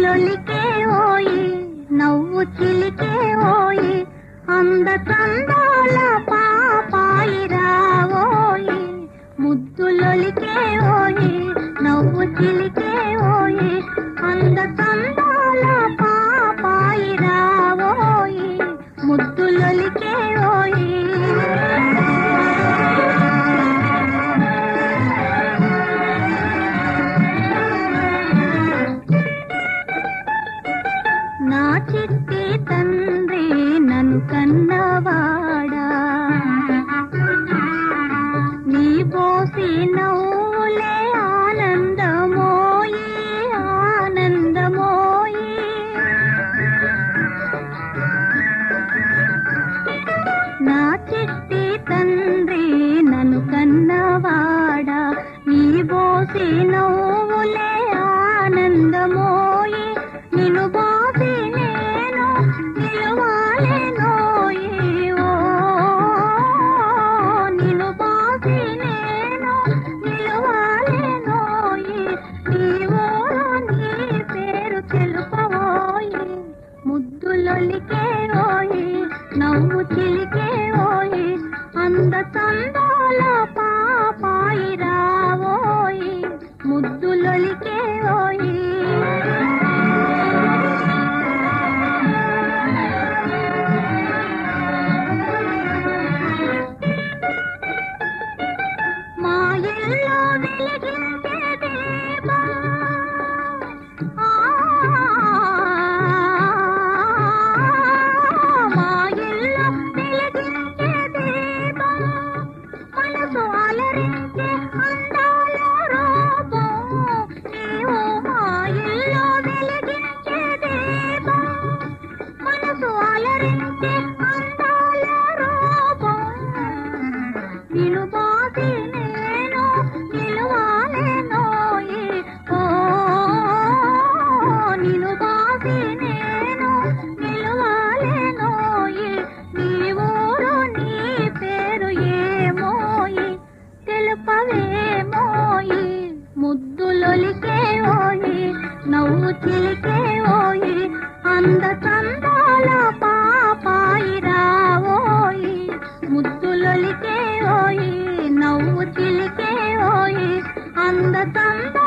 ముద్దులొలికే ఓయి నవ్వు చిలికే ఓయి అంద చందాల పాపాయి రావోయి ముద్దులొలికే ఓయి నవ్వు చిలికే ఓయి అంద చందాల పాపాయి రావోయి ముద్దులొలికే ఓయి నా చిట్టి తండ్రి నన్ను కన్నవాడా నీ పోసి నవ్వులే ఆనందమోయి ఆనందమోయి నా చిట్టి తండ్రి నన్ను కన్నవాడా నీ బోసి నవ్వులే ఆనందమోయి నిన్ను బాసి నేను నిలువాలెనోయి ఓ నిన్ను బాసి నేను నిలువాలెనోయి నీవో నీ పేరు తెలుపవోయి ముద్దులొలికే ఓయి నవ్వు చిలికే ఓయి అంద చందాల పాపాయి రావోయి ముద్దులొలికే ఓయి మా ఇల్లు వెలిగించే దీపం ఆ, మా ఇల్లు వెలిగించే దీపం మనసు అలరించే అందాల రూపం నీవు మా ఇల్లు వెలిగించే దీపం మనసు అలరించే అందాల రూపం నిలు బాసి నేను నిలువాలెనోయి ఓ నిలు బాసి నేను నిలువాలెనోయి నీ ఊరు నీ పేరు ఏమోయి తెలుపవేమోయి ముద్దులొలికే ఓయి నవ్వు చిలికే ఓయి అంద చందాల పాపాయి రావోయి ముద్దులొలికే ఓయి నవ్వు చిలికే ఓయి అంద చందాల